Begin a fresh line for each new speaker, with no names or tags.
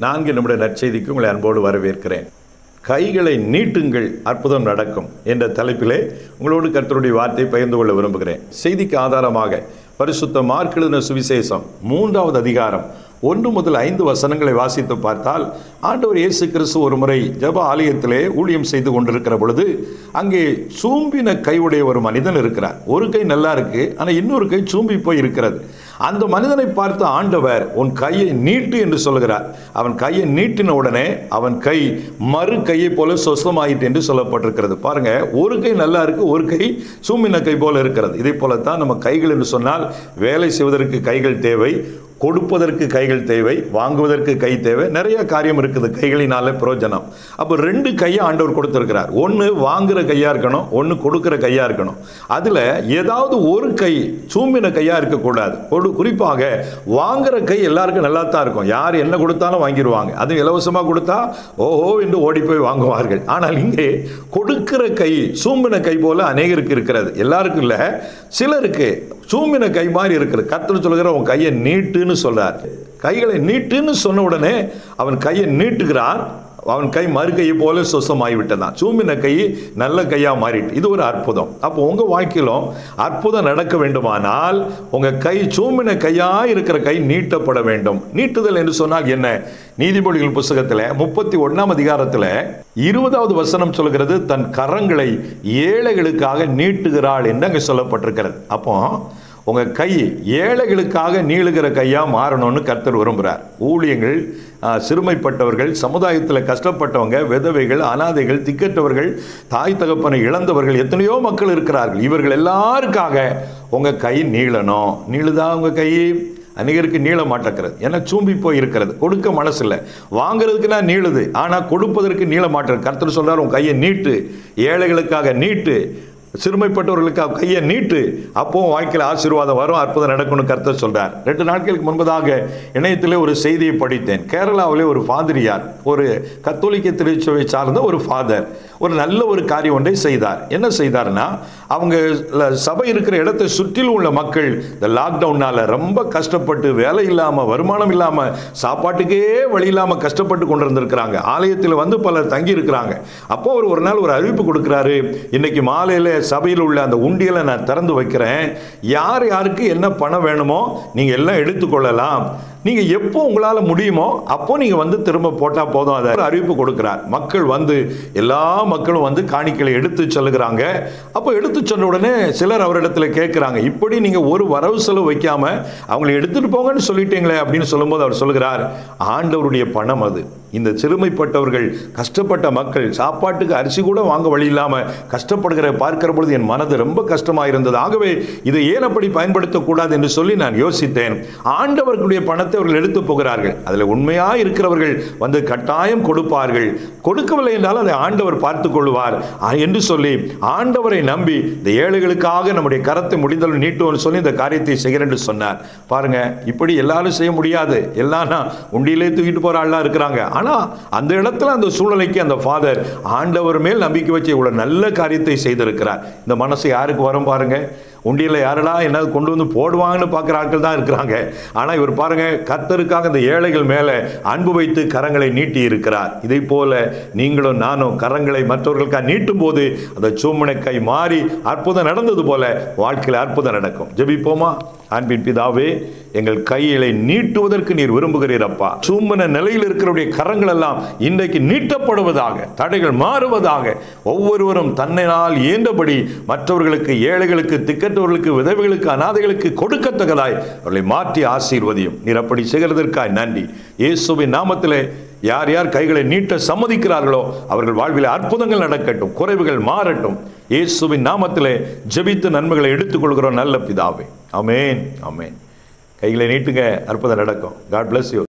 நான்கு நிமிட நற்செய்திக்கு உங்களை அன்போடு வரவேற்கிறேன் கைகளை நீட்டுங்கள் அற்புதம் நடக்கும் என்ற தலைப்பிலே உங்களோடு கர்த்தருடைய வார்த்தை பகிர்ந்து கொள்ள விரும்புகிறேன் செய்திக்கு ஆதாரமாக பரிசுத்த மார்க் எழுதின சுவிசேஷம் மூன்றாவது அதிகாரம் ஒன்று முதல் ஐந்து வசனங்களை வாசித்து பார்த்தால் ஆண்டவர் இயேசு கிறிஸ்து ஒரு முறை ஜப ஆலயத்திலே ஊழியம் செய்து கொண்டிருக்கிற பொழுது அங்கே சூம்பின கையுடைய ஒரு மனிதன் இருக்கிறார் ஒரு கை நல்லா இருக்கு ஆனால் இன்னொரு கை சூம்பி போய் இருக்கிறது அந்த மனிதனை பார்த்து ஆண்டவர் உன் கையை நீட்டு என்று சொல்கிறார் அவன் கையை நீட்டின உடனே அவன் கை மறு கையை போல சொசமாயிட்டு என்று சொல்லப்பட்டிருக்கிறது பாருங்க ஒரு கை நல்லா இருக்கு ஒரு கை சூம்பின கை போல இருக்கிறது இதே போலத்தான் நம்ம கைகள் என்று சொன்னால் வேலை செய்வதற்கு கைகள் தேவை கொடுப்பதற்கு கைகள் தேவை வாங்குவதற்கு கை தேவை நிறைய காரியம் இருக்குது கைகளினால பிரயோஜனம் அப்போ ரெண்டு கையை ஆண்டவர் கொடுத்துருக்கிறார் ஒன்று வாங்குற கையாக இருக்கணும் ஒன்று கொடுக்குற கையாக இருக்கணும் அதில் ஏதாவது ஒரு கை சூம்பின கையாக இருக்கக்கூடாது கொடு குறிப்பாக வாங்குற கை எல்லாருக்கும் நல்லா தான் இருக்கும் யார் என்ன கொடுத்தாலும் வாங்கிடுவாங்க அது இலவசமாக கொடுத்தா ஓஹோ என்று ஓடி போய் வாங்குவார்கள் ஆனால் இங்கே கொடுக்கிற கை சூம்பின கை போல அநேகருக்கு இருக்கிறது எல்லாருக்கும் இல்லை சிலருக்கு சூம்பின கை மாதிரி இருக்குது கத்தர் சொல்கிற உன் கையை நீட்டுன்னு சொல்றார் கைகளை நீட்டுன்னு சொன்ன உடனே அவன் கையை நீட்டுகிறான் அவன் கை மறு கையை போல சொசமாகிவிட்டதான் சூம்பின கை நல்ல கையாக மாறிட்டு இது ஒரு அற்புதம் அப்போ உங்கள் வாழ்க்கையிலும் அற்புதம் நடக்க வேண்டுமானால் உங்கள் கை சூம்பின கையாக இருக்கிற கை நீட்டப்பட வேண்டும் நீட்டுதல் என்று சொன்னால் என்ன நீதிமொழிகள் புஸ்தகத்தில் முப்பத்தி ஒன்றாம் அதிகாரத்தில் இருபதாவது வசனம் சொல்கிறது தன் கரங்களை ஏழைகளுக்காக நீட்டுகிறாள் என்று அங்கே சொல்லப்பட்டிருக்கிறது அப்போ உங்கள் கை ஏழைகளுக்காக நீளுகிற கையாக மாறணும்னு கர்த்தர் விரும்புகிறார் ஊழியங்கள் சிறுமைப்பட்டவர்கள் சமுதாயத்தில் கஷ்டப்பட்டவங்க விதவைகள் அனாதைகள் திக்கற்றவர்கள் தாய் தகப்பனை இழந்தவர்கள் எத்தனையோ மக்கள் இருக்கிறார்கள் இவர்கள் எல்லாருக்காக உங்கள் கை நீளணும் நீளுதா உங்கள் கை அநேகருக்கு நீள மாட்டேக்கிறது ஏன்னா சூம்பி போய் இருக்கிறது கொடுக்க மனசு இல்லை வாங்குறதுக்குனா நீளுது ஆனால் கொடுப்பதற்கு நீள மாட்டேன் கருத்து சொல்கிறார் உன் கையை நீட்டு ஏழைகளுக்காக நீட்டு சிறுமைப்பட்டவர்களுக்கு கையை நீட்டு அப்போ வாழ்க்கையில் ஆசீர்வாதம் வரும் அற்புதம் நடக்கும்னு கருத்தை சொல்றார் ரெண்டு நாட்களுக்கு முன்பதாக இணையத்திலே ஒரு செய்தியை படித்தேன் கேரளாவிலே ஒரு ஃபாதிரியார் ஒரு கத்தோலிக்க திருச்சபை சார்ந்த ஒரு ஃபாதர் ஒரு நல்ல ஒரு காரியம் ஒன்றை செய்தார் என்ன செய்தார்னா அவங்க சபை இருக்கிற இடத்தை சுற்றிலும் உள்ள மக்கள் இந்த லாக்டவுனால் ரொம்ப கஷ்டப்பட்டு வேலை இல்லாமல் வருமானம் இல்லாமல் சாப்பாட்டுக்கே வழி இல்லாமல் கஷ்டப்பட்டு கொண்டு இருந்திருக்கிறாங்க ஆலயத்தில் வந்து பலர் தங்கி இருக்கிறாங்க அப்போ அவர் ஒரு நாள் ஒரு அறிவிப்பு கொடுக்குறாரு இன்னைக்கு மாலையில் சபையில் உள்ள அந்த உண்டியலை நான் திறந்து வைக்கிறேன் யார் யாருக்கு என்ன பணம் வேணுமோ நீங்கள் எல்லாம் எடுத்துக்கொள்ளலாம் நீங்கள் எப்போ உங்களால் முடியுமோ அப்போ நீங்கள் வந்து திரும்ப போட்டால் போதும் அதை அறிவிப்பு கொடுக்குறார் மக்கள் வந்து எல்லா மக்களும் வந்து காணிக்கைகளை எடுத்து சொல்லுகிறாங்க அப்போ எடுத்து சொன்ன உடனே சிலர் அவரிடத்துல கேட்குறாங்க இப்படி நீங்கள் ஒரு வரவு செலவு வைக்காம அவங்களை எடுத்துகிட்டு போங்கன்னு சொல்லிட்டீங்களே அப்படின்னு சொல்லும்போது அவர் சொல்லுகிறார் ஆண்டவருடைய பணம் அது இந்த சிறுமைப்பட்டவர்கள் கஷ்டப்பட்ட மக்கள் சாப்பாட்டுக்கு அரிசி கூட வாங்க வழி இல்லாமல் கஷ்டப்படுகிற பார்க்கிற பொழுது என் மனது ரொம்ப கஷ்டமாக இருந்தது ஆகவே இதை ஏன் அப்படி பயன்படுத்தக்கூடாது என்று சொல்லி நான் யோசித்தேன் ஆண்டவர்களுடைய பணத்தை அவர்கள் எடுத்து போகிறார்கள் அதில் உண்மையாக இருக்கிறவர்கள் வந்து கட்டாயம் கொடுப்பார்கள் கொடுக்கவில்லை என்றால் அதை ஆண்டவர் பார்த்து கொள்வார் என்று சொல்லி ஆண்டவரை நம்பி இந்த ஏழைகளுக்காக நம்முடைய கரத்தை முடிந்தளவு நீட்டுவோம்னு சொல்லி இந்த காரியத்தை செய்கிறேன் என்று சொன்னார் பாருங்க இப்படி எல்லாரும் செய்ய முடியாது எல்லாம் உண்டியிலே தூக்கிட்டு போற ஆள்லாம் இருக்கிறாங்க ஆனால் அந்த இடத்துல அந்த சூழ்நிலைக்கு அந்த ஃபாதர் ஆண்டவர் மேல் நம்பிக்கை வச்சு இவ்வளோ நல்ல காரியத்தை செய்திருக்கிறார் இந்த மனசு யாருக்கு வரும் பாருங்க உண்டியில் யாரெல்லாம் என்ன கொண்டு வந்து போடுவாங்கன்னு பார்க்குற ஆட்கள் தான் இருக்கிறாங்க ஆனால் இவர் பாருங்க கத்தருக்காக இந்த ஏழைகள் மேலே அன்பு வைத்து கரங்களை நீட்டி இருக்கிறார் இதை போல நீங்களும் நானும் கரங்களை மற்றவர்களுக்காக நீட்டும் போது அந்த சூமனை கை மாறி அற்புதம் நடந்தது போல வாழ்க்கையில் அற்புதம் நடக்கும் ஜெபிப்போமா அன்பின் பிதாவே எங்கள் கைகளை நீட்டுவதற்கு நீர் விரும்புகிறீர் அப்பா சூம்பன நிலையில் இருக்கிறவருடைய கரங்கள் எல்லாம் இன்றைக்கு நீட்டப்படுவதாக தடைகள் மாறுவதாக ஒவ்வொருவரும் தன்னால் இயன்றபடி மற்றவர்களுக்கு ஏழைகளுக்கு திக்கற்றவர்களுக்கு விதவைகளுக்கு அனாதைகளுக்கு கொடுக்கத்தக்கதாய் அவர்களை மாற்றி ஆசீர்வதியும் நீர் அப்படி செய்கிறதற்காய் நன்றி இயேசுவின் நாமத்திலே யார் யார் கைகளை நீட்ட சம்மதிக்கிறார்களோ அவர்கள் வாழ்வில் அற்புதங்கள் நடக்கட்டும் குறைவுகள் மாறட்டும் இயேசுவின் நாமத்திலே ஜெபித்து நன்மைகளை எடுத்துக்கொள்கிறோம் நல்ல பிதாவே அமேன் அமேன் கைகளை நீட்டுங்க அற்புதம் நடக்கும் காட் பிளஸ் யூ